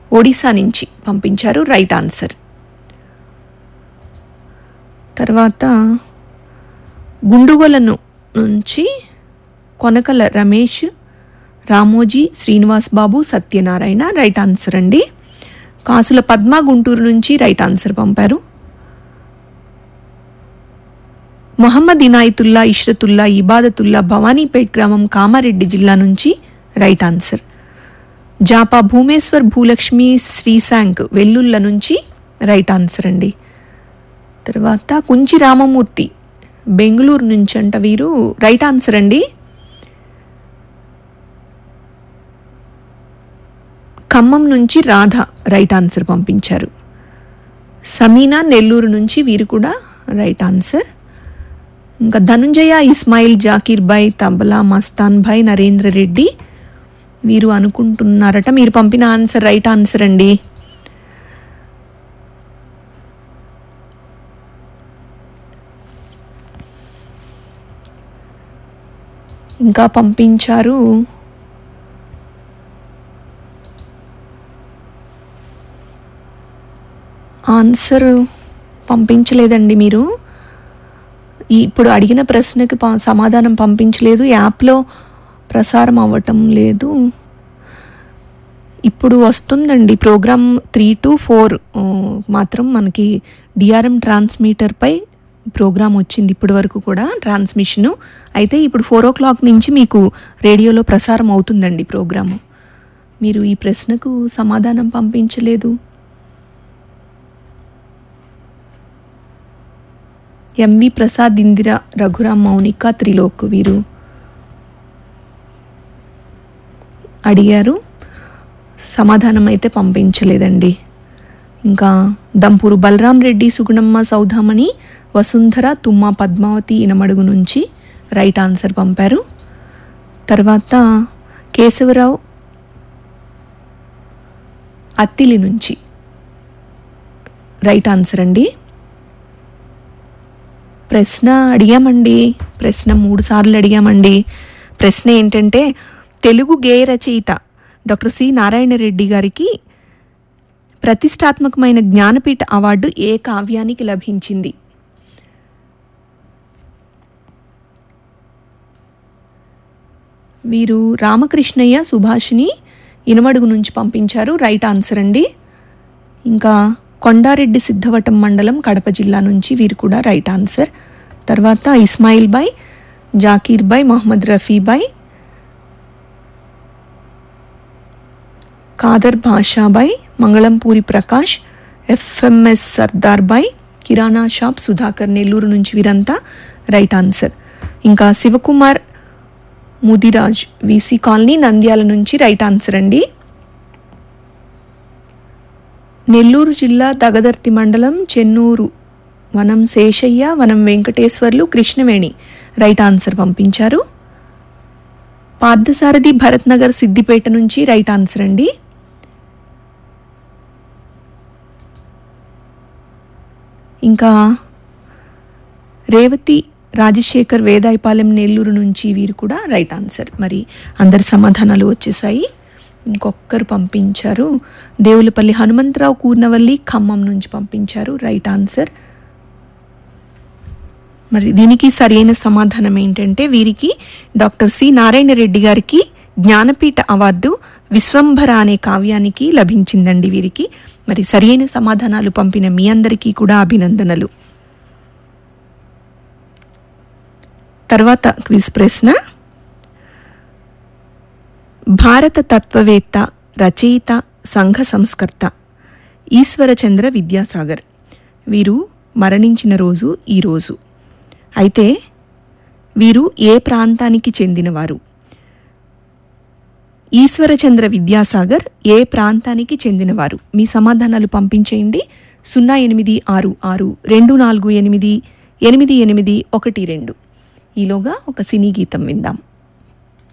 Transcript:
ఒడిశా నుంచి పంపించారు right answer తర్వాత గుండుగొలను నుంచి కొనకల రమేష్ రామోజీ శ్రీనివాస్ బాబు సత్యనారాయణ రైట్ ఆన్సర్ అండి కాసుల పద్మ గుంటూరు నుంచి రైట్ ఆన్సర్ పంపారు మొహమ్మద్ ఇనాయతుల్లా ఇష్రతుల్లా ఇబాదతుల్లా భవానీపేట్ గ్రామం కామారెడ్డి జిల్లా నుంచి రైట్ ఆన్సర్ జాపా భూమేశ్వర్ భూలక్ష్మి శ్రీశాంక్ వెల్లుల్ల నుంచి రైట్ ఆన్సర్ అండి తర్వాత కుంచి రామమూర్తి బెంగళూరు నుంచి అంట వీరు రైట్ ఆన్సర్ అండి ఖమ్మం నుంచి రాధ రైట్ ఆన్సర్ పంపించారు సమీనా నెల్లూరు నుంచి వీరు కూడా రైట్ ఆన్సర్ ఇంకా ధనుంజయ ఇస్మాయిల్ జాకీర్ భాయ్ తబలా మస్తాన్ భాయ్ నరేంద్ర రెడ్డి వీరు అనుకుంటున్నారట మీరు పంపిన ఆన్సర్ రైట్ ఆన్సర్ అండి ఇంకా పంపించారు ఆన్సర్ పంపించలేదండి మీరు ఈ ఇప్పుడు అడిగిన ప్రశ్నకి ప- సమాధానం పంపించలేదు యాప్లో ప్రసారం అవ్వటం లేదు ఇప్పుడు వస్తుందండి ప్రోగ్రామ్ త్రీ టు ఫోర్ మాత్రం మనకి డిఆర్ఎం ట్రాన్స్మీటర్పై ప్రోగ్రామ్ వచ్చింది ఇప్పటి వరకు కూడా ట్రాన్స్మిషను అయితే ఇప్పుడు ఫోర్ ఓ క్లాక్ నుంచి మీకు రేడియోలో ప్రసారం అవుతుందండి ప్రోగ్రాము మీరు ఈ ప్రశ్నకు సమాధానం పంపించలేదు ఎంవి ప్రసాద్ ఇందిర రఘురామ్ మౌనిక త్రిలోక్ వీరు అడిగారు సమాధానం అయితే పంపించలేదండి ఇంకా దంపూరు బలరాం రెడ్డి సుగుణమ్మ సౌధామణి వసుంధర తుమ్మ పద్మావతి ఇనమడుగు నుంచి రైట్ ఆన్సర్ పంపారు తర్వాత కేశవరావు అత్తిలి నుంచి రైట్ ఆన్సర్ అండి ప్రశ్న అడిగామండి ప్రశ్న మూడు సార్లు అడిగామండి ప్రశ్న ఏంటంటే తెలుగు గేయ రచయిత డాక్టర్ సి నారాయణ రెడ్డి గారికి ప్రతిష్టాత్మకమైన జ్ఞానపీఠ అవార్డు ఏ కావ్యానికి లభించింది వీరు రామకృష్ణయ్య సుభాషిని ఇనమడుగు నుంచి పంపించారు రైట్ ఆన్సర్ అండి ఇంకా కొండారెడ్డి సిద్ధవటం మండలం కడప జిల్లా నుంచి వీరు కూడా రైట్ ఆన్సర్ తర్వాత ఇస్మాయిల్ బాయ్ జాకీర్ బాయ్ మొహమ్మద్ రఫీ బాయ్ కాదర్ భాషాబాయ్ మంగళంపూరి ప్రకాష్ ఎఫ్ఎంఎస్ సర్దార్ బాయ్ కిరాణా షాప్ సుధాకర్ నెల్లూరు నుంచి వీరంతా రైట్ ఆన్సర్ ఇంకా శివకుమార్ ముదిరాజ్ వీసీ కాలనీ నంద్యాల నుంచి రైట్ ఆన్సర్ అండి నెల్లూరు జిల్లా దగదర్తి మండలం చెన్నూరు వనం శేషయ్య వనం వెంకటేశ్వర్లు కృష్ణవేణి రైట్ ఆన్సర్ పంపించారు పార్థసారథి భరత్ నగర్ సిద్దిపేట నుంచి రైట్ ఆన్సర్ అండి ఇంకా రేవతి రాజశేఖర్ వేదాయపాలెం నెల్లూరు నుంచి వీరు కూడా రైట్ ఆన్సర్ మరి అందరి సమాధానాలు వచ్చేసాయి ఇంకొక్కరు పంపించారు దేవులపల్లి హనుమంతరావు కూర్నవల్లి ఖమ్మం నుంచి పంపించారు రైట్ ఆన్సర్ మరి దీనికి సరైన సమాధానం ఏంటంటే వీరికి డాక్టర్ సి నారాయణ రెడ్డి గారికి జ్ఞానపీఠ అవార్డు విశ్వంభర అనే కావ్యానికి లభించిందండి వీరికి మరి సరైన సమాధానాలు పంపిన మీ అందరికీ కూడా అభినందనలు తర్వాత క్విజ్ ప్రశ్న భారత తత్వవేత్త రచయిత సంఘ సంస్కర్త ఈశ్వరచంద్ర విద్యాసాగర్ వీరు మరణించిన రోజు ఈరోజు అయితే వీరు ఏ ప్రాంతానికి చెందినవారు ఈశ్వరచంద్ర విద్యాసాగర్ ఏ ప్రాంతానికి చెందినవారు మీ సమాధానాలు పంపించేయండి సున్నా ఎనిమిది ఆరు ఆరు రెండు నాలుగు ఎనిమిది ఎనిమిది ఎనిమిది ఒకటి రెండు ఈలోగా ఒక సినీ గీతం విందాం